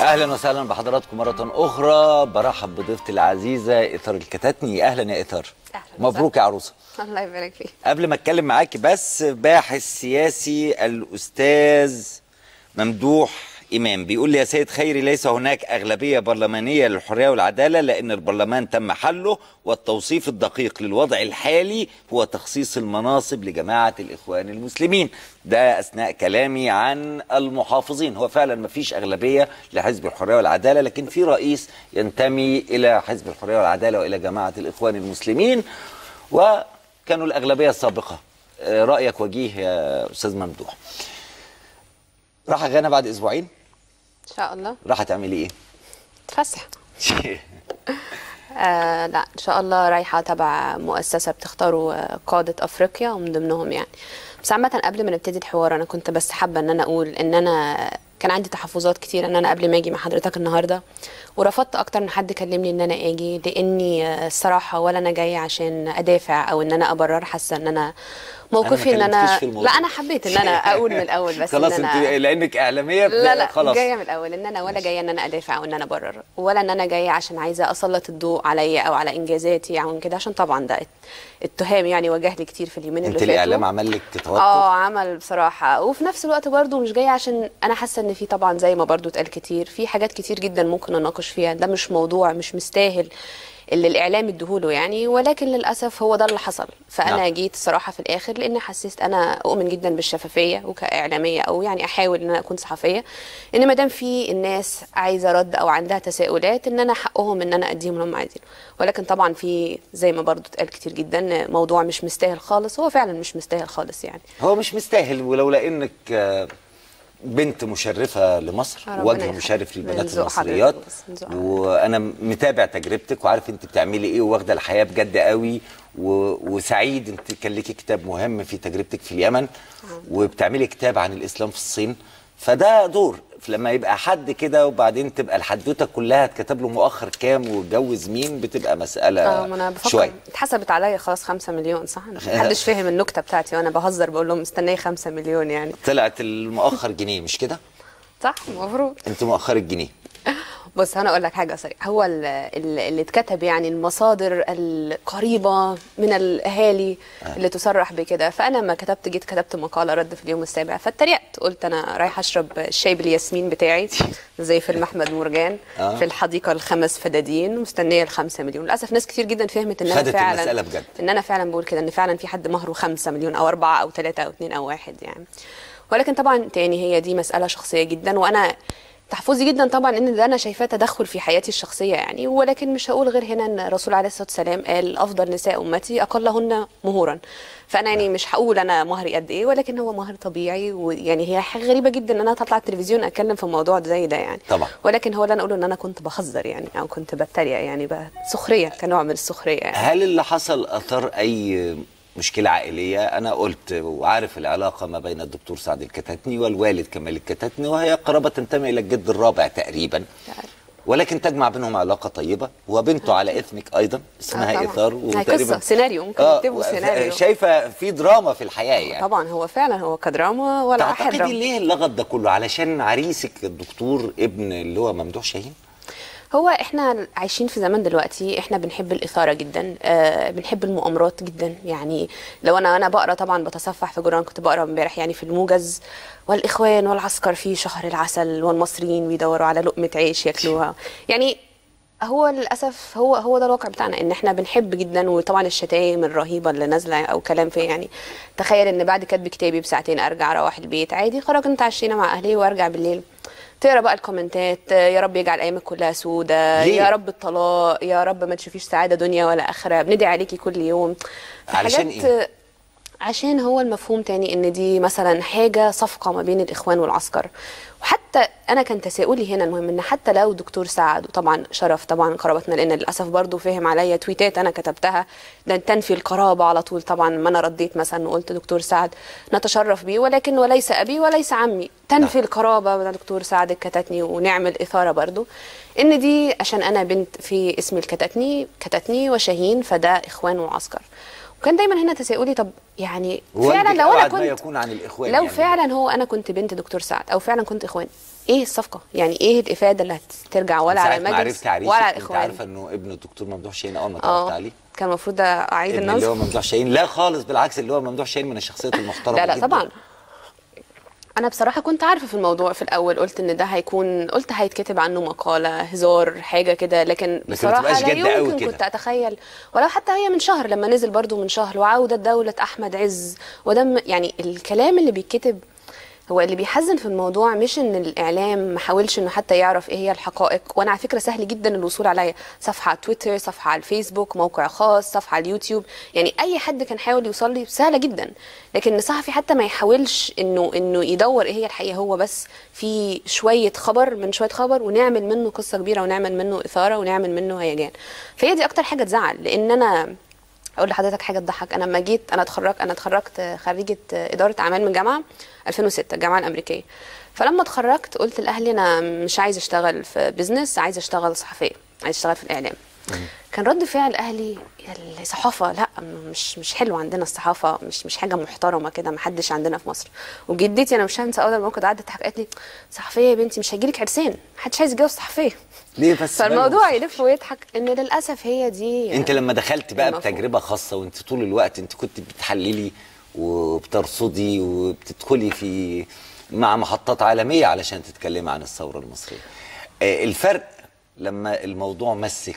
اهلا وسهلا بحضراتكم مره اخرى برحب بضيفتي العزيزه اثار الكتاتني اهلا يا اثار أهلاً مبروك يا عروسه الله يبارك فيك قبل ما اتكلم معاكي بس باحث سياسي الاستاذ ممدوح امام بيقول لي يا سيد خيري ليس هناك اغلبيه برلمانيه للحريه والعداله لان البرلمان تم حله والتوصيف الدقيق للوضع الحالي هو تخصيص المناصب لجماعه الاخوان المسلمين ده اثناء كلامي عن المحافظين هو فعلا ما فيش اغلبيه لحزب الحريه والعداله لكن في رئيس ينتمي الى حزب الحريه والعداله والى جماعه الاخوان المسلمين وكانوا الاغلبيه السابقه آه، رايك وجيه يا استاذ ممدوح راح غانا بعد اسبوعين ان شاء الله راح تعملي ايه تفسح آه لا ان شاء الله رايحه تبع مؤسسه بتختاروا آه، قاده افريقيا ومن ضمنهم يعني بس عامه قبل ما نبتدي الحوار انا كنت بس حابه ان انا اقول ان انا كان عندي تحفظات كتير ان انا قبل ما اجي مع حضرتك النهارده ورفضت اكتر من حد كلمني ان انا اجي لاني آه، الصراحه ولا انا جايه عشان ادافع او ان انا ابرر حاسه ان انا موقفي ما ان كلمتكيش انا في الموضوع. لا انا حبيت ان انا اقول من الاول بس خلاص ان انت انا لانك اعلاميه لا لا خلاص جايه من الاول ان انا ولا جايه ان انا ادافع او ان انا ابرر ولا ان انا جايه عشان عايزه اسلط الضوء عليا او على انجازاتي او كده عشان طبعا ده اتهام يعني واجه لي كتير في اليومين اللي انت فاتوا الاعلام عمل لك توتر اه عمل بصراحه وفي نفس الوقت برضو مش جايه عشان انا حاسه ان في طبعا زي ما برضو اتقال كتير في حاجات كتير جدا ممكن نناقش فيها ده مش موضوع مش مستاهل اللي الاعلام اديهوله يعني ولكن للاسف هو ده اللي حصل فانا نعم. جيت الصراحه في الاخر لان حسيت انا اؤمن جدا بالشفافيه وكاعلاميه او يعني احاول ان انا اكون صحفيه ان ما دام في الناس عايزه رد او عندها تساؤلات ان انا حقهم ان انا اديهم اللي هم عايزينه ولكن طبعا في زي ما برضو اتقال كتير جدا موضوع مش مستاهل خالص هو فعلا مش مستاهل خالص يعني هو مش مستاهل ولولا انك آه، بنت مشرفه لمصر ربنا وجه يخليك. مشرف من للبنات ذوق المصريات حضرتك بس، من ذوق حضرتك. وانا متابع تجربتك وعارف انت بتعملي ايه واخده الحياه بجد قوي و... وسعيد انت كان ليكي كتاب مهم في تجربتك في اليمن وبتعملي كتاب عن الاسلام في الصين فده دور لما يبقى حد كده وبعدين تبقى الحدوته كلها اتكتب له مؤخر كام واتجوز مين بتبقى مساله اه ما انا بفكر شويه اتحسبت عليا خلاص 5 مليون صح محدش فاهم النكته بتاعتي وانا بهزر بقول لهم مستنيه 5 مليون يعني طلعت المؤخر جنيه مش كده صح المفروض انت مؤخر الجنيه بص انا اقول لك حاجه صريحه هو ال- ال- اللي اتكتب يعني المصادر القريبه من الاهالي اللي تصرح بكده فانا لما كتبت جيت كتبت مقاله رد في اليوم السابع فاتريقت قلت انا رايحه اشرب الشاي بالياسمين بتاعي زي فيلم احمد مرجان آه. في الحديقه الخمس فدادين مستنيه الخمسة مليون للاسف ناس كتير جدا فهمت ان انا خدت فعلا المسألة بجد. ان انا فعلا بقول كده ان فعلا في حد مهره 5 مليون او 4 او 3 او 2 او 1 يعني ولكن طبعا تاني هي دي مساله شخصيه جدا وانا تحفظي جدا طبعا ان ده انا شايفاه تدخل في حياتي الشخصيه يعني ولكن مش هقول غير هنا ان الرسول عليه الصلاه والسلام قال افضل نساء امتي اقلهن مهورا فانا يعني مش هقول انا مهري قد ايه ولكن هو مهر طبيعي ويعني هي حاجه غريبه جدا ان انا اطلع التلفزيون اتكلم في موضوع زي ده يعني طبعا. ولكن هو اللي انا اقوله ان انا كنت بهزر يعني او كنت بتريق يعني ب- سخريه كنوع من السخريه يعني هل اللي حصل اثار اي مشكله عائليه انا قلت وعارف العلاقه ما بين الدكتور سعد الكتاتني والوالد كمال الكتاتني وهي قرابه تنتمي الى الجد الرابع تقريبا ولكن تجمع بينهم علاقه طيبه وبنته على اثمك ايضا اسمها طبعاً. اثار هي قصة، سيناريو، ممكن يكتبوا سيناريو. شايفه في دراما في الحياه يعني طبعا هو فعلا هو كدراما ولا احد تعتقدي دراما ليه اللغط ده كله علشان عريسك الدكتور ابن اللي هو ممدوح شاهين هو احنا عايشين في زمان دلوقتي احنا بنحب الاثاره جدا آه بنحب المؤامرات جدا يعني لو انا انا بقرا طبعا بتصفح في جورنال كنت بقرا امبارح يعني في الموجز والاخوان والعسكر في شهر العسل والمصريين بيدوروا على لقمه عيش ياكلوها يعني هو للاسف هو هو ده الواقع بتاعنا ان احنا بنحب جدا وطبعا الشتايم الرهيبه اللي نازله او كلام في يعني تخيل ان بعد كتب كتابي بساعتين ارجع اروح البيت عادي خرج انت عشينا مع اهلي وارجع بالليل تقرا بقى الكومنتات آه، يا رب يجعل ايامك كلها سودة ليه؟ يا رب الطلاق يا رب ما تشوفيش سعاده دنيا ولا اخره بندعي عليكي كل يوم علشان حاجات- إيه؟ عشان هو المفهوم تاني ان دي مثلا حاجه صفقه ما بين الاخوان والعسكر وحتى انا كان تساؤلي هنا المهم ان حتى لو دكتور سعد وطبعا شرف طبعا قرابتنا لان للاسف برضو فهم عليا تويتات انا كتبتها ده تنفي القرابه على طول طبعا ما انا رديت مثلا وقلت دكتور سعد نتشرف بيه ولكن وليس ابي وليس عمي تنفي القرابه ده دكتور سعد الكتتني ونعمل اثاره برضو ان دي عشان انا بنت في اسمي الكتتني كتتني وشاهين فده اخوان وعسكر وكان دايما هنا تساؤلي طب يعني فعلا والدك لو انا أبعد ما كنت يكون عن الإخوان لو يعني. فعلا هو انا كنت بنت دكتور سعد او فعلا كنت اخوان ايه الصفقه يعني ايه الافاده اللي هترجع ولا على ساعة ما المجلس عرفت عريسك ولا على انت الاخوان عارفه انه ابنه الدكتور ممدوح شاهين اول ما اتعرفت اه عليه كان المفروض اعيد ابن اللي هو النظر ممدوح شاهين لا خالص بالعكس اللي هو ممدوح شاهين من الشخصيات المحترمه لا لا جداً. طبعا انا بصراحه كنت عارفه في الموضوع في الاول قلت ان ده هيكون قلت هيتكتب عنه مقاله هزار حاجه كده لكن ما بصراحه تبقاش لا جد قوي يمكن كده. كنت اتخيل ولو حتى هي من شهر لما نزل برضو من شهر وعوده دوله احمد عز ودم يعني الكلام اللي بيتكتب هو اللي بيحزن في الموضوع مش ان الاعلام ما حاولش انه حتى يعرف ايه هي الحقائق وانا على فكره سهل جدا الوصول عليا صفحه على تويتر صفحه على الفيسبوك موقع خاص صفحه على اليوتيوب يعني اي حد كان حاول يوصل لي سهله جدا لكن الصحفي حتى ما يحاولش انه انه يدور ايه هي الحقيقه هو بس في شويه خبر من شويه خبر ونعمل منه قصه كبيره ونعمل منه اثاره ونعمل منه هيجان فهي دي اكتر حاجه تزعل لان انا اقول لحضرتك حاجه تضحك انا لما جيت انا اتخرجت انا اتخرجت خريجه اداره اعمال من جامعه 2006 الجامعه الامريكيه فلما اتخرجت قلت لاهلي انا مش عايزه اشتغل في بزنس عايزه اشتغل صحفيه عايزه اشتغل في الاعلام كان رد فعل اهلي يا الصحافه لا مش مش حلو عندنا الصحافه مش مش حاجه محترمه كده ما حدش عندنا في مصر وجدتي انا مش هنسى اول ما كنت قعدت قالت لي صحفيه يا بنتي مش هيجيلك عرسان محدش عايز يتجوز صحفيه ليه بس فالموضوع ماله؟ يلف ويضحك ان للاسف هي دي انت لما دخلت بقى المفهوم. بتجربه خاصه وانت طول الوقت انت كنت بتحللي وبترصدي وبتدخلي في مع محطات عالميه علشان تتكلمي عن الثوره المصريه آه، الفرق لما الموضوع مسك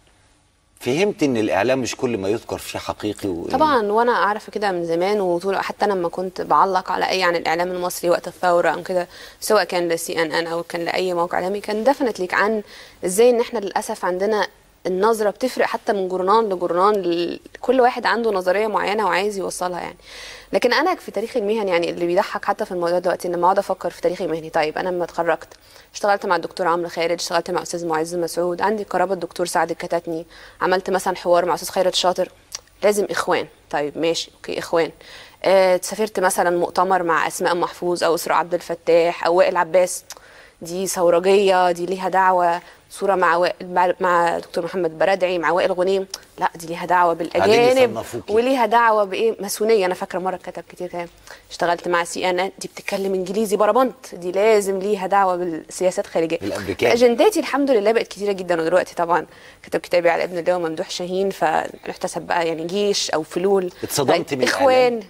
فهمت ان الاعلام مش كل ما يذكر فيه حقيقي و... طبعا وانا اعرف كده من زمان وطول حتى أنا لما كنت بعلق على اي عن الاعلام المصري وقت الثوره او كده سواء كان لسي ان ان او كان لاي موقع اعلامي كان دفنت عن ازاي ان احنا للاسف عندنا النظره بتفرق حتى من جورنان لجورنان ل- كل واحد عنده نظريه معينه وعايز يوصلها يعني لكن انا في تاريخي المهني يعني اللي بيضحك حتى في الموضوع دلوقتي ان لما اقعد افكر في تاريخي المهني طيب انا لما اتخرجت اشتغلت مع الدكتور عمرو خالد اشتغلت مع استاذ معز مسعود عندي قرابه الدكتور سعد الكتاتني عملت مثلا حوار مع استاذ خيرت شاطر لازم اخوان طيب ماشي اوكي اخوان آه سافرت مثلا مؤتمر مع اسماء محفوظ او اسراء عبد الفتاح او وائل عباس دي ثورجيه دي ليها دعوه صوره مع وائل مع- مع دكتور محمد بردعي مع وائل غنيم لا دي ليها دعوه بالاجانب يصنفوكي. وليها دعوه بايه ماسونيه انا فاكره مره كتب كتير كلام اشتغلت مع سي ان ان دي بتتكلم انجليزي بربنت دي لازم ليها دعوه بالسياسات الخارجيه بالأمريكان. اجنداتي الحمد لله بقت كتيره جدا ودلوقتي طبعا كتب كتابي على ابن اللواء ممدوح شاهين فنحتسب بقى يعني جيش او فلول اتصدمت من اخوان الإعلام؟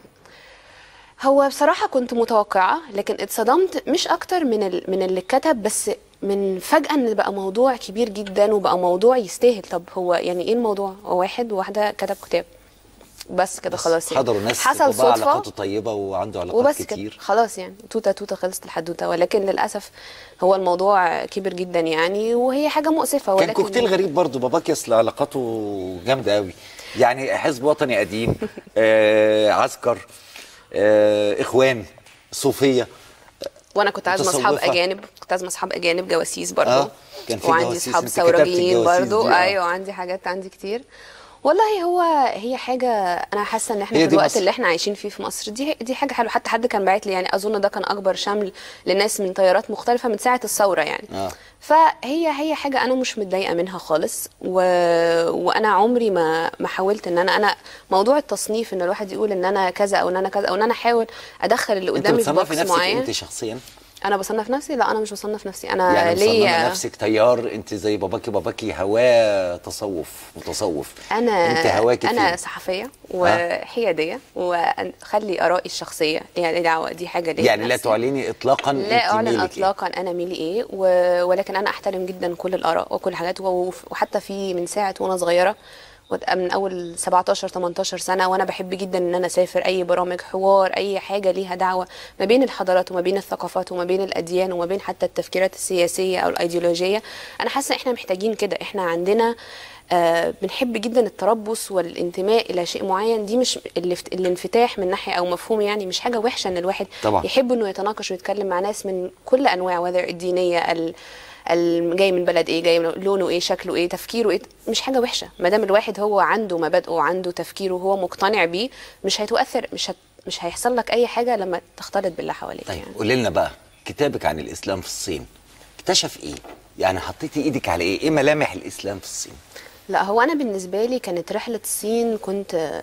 هو بصراحة كنت متوقعة لكن اتصدمت مش أكتر من ال... من اللي اتكتب بس من فجأة إن بقى موضوع كبير جدا وبقى موضوع يستاهل طب هو يعني إيه الموضوع؟ هو واحد وواحدة كتب كتاب بس كده خلاص يعني حضروا ناس حصل بابا صدفة علاقاته طيبه وعنده علاقات وبس كتير كده خلاص يعني توته توته خلصت الحدوته ولكن للاسف هو الموضوع كبر جدا يعني وهي حاجه مؤسفه كان ولكن كوكتيل غريب برضو باباك يصل علاقاته جامده قوي يعني حزب وطني قديم آه عسكر آه اخوان صوفيه وانا كنت عازمه اصحاب متصوفة. اجانب كنت عازمه اصحاب اجانب جواسيس برضو آه، كان في وعندي جواسيس، اصحاب أنت كتبت ثورجيين الجواسيس برضو دي، آه. ايوه عندي حاجات عندي كتير والله هو هي حاجه انا حاسه ان احنا هي في دي الوقت مصر. اللي احنا عايشين فيه في مصر دي دي حاجه حلوه حتى حد كان باعت لي يعني اظن ده كان اكبر شمل لناس من تيارات مختلفه من ساعه الثوره يعني آه. فهي هي حاجه انا مش متضايقه منها خالص و... وانا عمري ما ما حاولت ان انا انا موضوع التصنيف ان الواحد يقول ان انا كذا او ان انا كذا او ان انا احاول ادخل اللي انت قدامي في بتصنفي بوكس نفسك معين انت شخصيا انا بصنف نفسي لا انا مش بصنف نفسي انا يعني مصنفه ليا نفسك تيار انت زي باباكي باباكي هواه تصوف متصوف انا انت هواكي انا فين؟ صحفيه وحياديه واخلي ارائي الشخصيه ليها دعوه دي حاجه ليا يعني لا بنفسي. تعلني اطلاقا لا انت اعلن ميلك إيه؟ اطلاقا انا ميلي ايه و... ولكن انا احترم جدا كل الاراء وكل الحاجات و... وحتى في من ساعه وانا صغيره وت- من اول 17 18 سنه وانا بحب جدا ان انا اسافر اي برامج حوار اي حاجه ليها دعوه ما بين الحضارات وما بين الثقافات وما بين الاديان وما بين حتى التفكيرات السياسيه او الايديولوجيه انا حاسه احنا محتاجين كده احنا عندنا آه بنحب جدا التربص والانتماء الى شيء معين دي مش الافت- الانفتاح من ناحيه او مفهوم يعني مش حاجه وحشه ان الواحد طبعا. يحب انه يتناقش ويتكلم مع ناس من كل انواع وذر الدينيه ال ال- جاي من بلد ايه جاي من لونه ايه شكله ايه تفكيره ايه مش حاجه وحشه ما دام الواحد هو عنده مبادئه وعنده تفكيره وهو مقتنع بيه مش هيتؤثر مش هت مش هيحصل لك اي حاجه لما تختلط باللي حواليك طيب يعني. قولي لنا بقى كتابك عن الاسلام في الصين اكتشف ايه؟ يعني حطيتي ايدك على ايه؟ ايه ملامح الاسلام في الصين؟ لا هو انا بالنسبه لي كانت رحله الصين كنت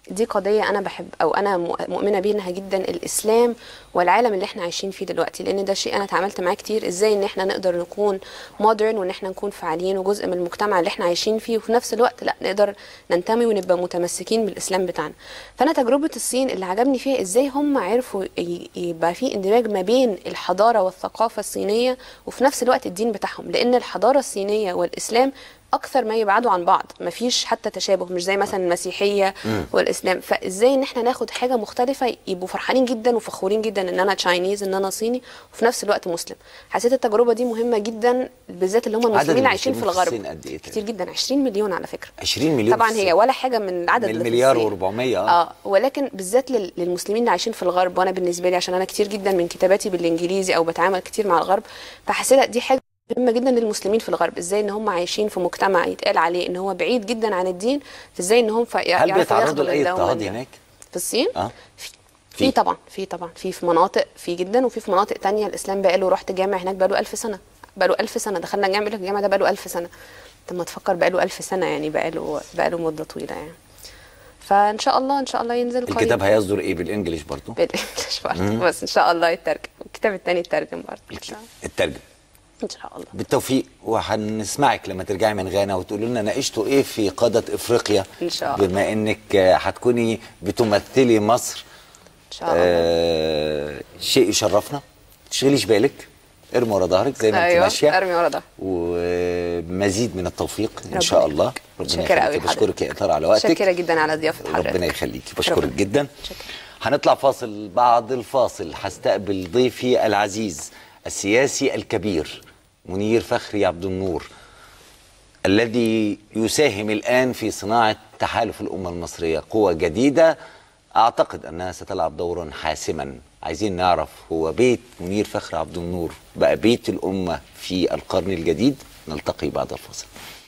دي قضية أنا بحب أو أنا م- مؤمنة بيها جدا الإسلام والعالم اللي احنا عايشين فيه دلوقتي لأن ده شيء أنا اتعاملت معاه كتير إزاي إن احنا نقدر نكون مودرن وإن احنا نكون فعاليين وجزء من المجتمع اللي احنا عايشين فيه وفي نفس الوقت لا نقدر ننتمي ونبقى متمسكين بالإسلام بتاعنا فأنا تجربة الصين اللي عجبني فيها إزاي هم عرفوا ي- يبقى في اندماج ما بين الحضارة والثقافة الصينية وفي نفس الوقت الدين بتاعهم لأن الحضارة الصينية والإسلام اكثر ما يبعدوا عن بعض مفيش حتى تشابه مش زي مثلا المسيحيه والاسلام فازاي ان احنا ناخد حاجه مختلفه يبقوا فرحانين جدا وفخورين جدا ان انا تشاينيز ان انا صيني وفي نفس الوقت مسلم حسيت التجربه دي مهمه جدا بالذات اللي هم المسلمين اللي عايشين في المسلمين في الغرب الصين قد إيه كتير جدا 20 مليون على فكره 20 مليون طبعا في هي الصين. ولا حاجه من العدد من اللي في المليار الصين. و400 اه اه ولكن بالذات لل- للمسلمين اللي عايشين في الغرب وانا بالنسبه لي عشان انا كتير جدا من كتاباتي بالانجليزي او بتعامل كتير مع الغرب فحسيت دي حاجه مهمه جدا للمسلمين في الغرب ازاي ان هم عايشين في مجتمع يتقال عليه ان هو بعيد جدا عن الدين فازاي ان هم ف- هل يعرفوا بيتعرضوا ياخدوا لاي من ده ومن اضطهاد ده. هناك؟ في الصين اه في في. في طبعا في طبعا في في مناطق في جدا وفي في مناطق تانية الاسلام بقاله رحت جامع هناك بقاله ألف سنه بقاله ألف سنه دخلنا جامع لك الجامع ده بقاله ألف سنه طب ما تفكر بقاله ألف سنه يعني بقاله بقاله مده طويله يعني فان شاء الله ان شاء الله ينزل قريب الكتاب هيصدر ايه بالانجلش برضو بالانجلش برضه بس ان شاء الله يترجم الكتاب التاني يترجم برضه ان شاء الله الترجم ان شاء الله بالتوفيق وهنسمعك لما ترجعي من غانا وتقولي لنا ناقشتوا ايه في قادة افريقيا إن شاء الله. بما انك آه، هتكوني بتمثلي مصر ان شاء الله آه شيء يشرفنا ما تشغليش بالك ارمي ورا ظهرك زي ما انت ايوه ماشيه ارمي ورا ده ومزيد من التوفيق ان ربنا شاء الله يخليك. ربنا شاكرة يخليك أوي بشكرك يا اطار على وقتك شاكره جدا على ضيافه حضرتك ربنا يخليكي بشكرك ربنا. جدا شكرا. هنطلع فاصل بعد الفاصل هستقبل ضيفي العزيز السياسي الكبير منير فخري عبد النور الذي يساهم الآن في صناعة تحالف الأمة المصرية قوة جديدة أعتقد أنها ستلعب دورا حاسما عايزين نعرف هو بيت منير فخري عبد النور بقى بيت الأمة في القرن الجديد نلتقي بعد الفاصل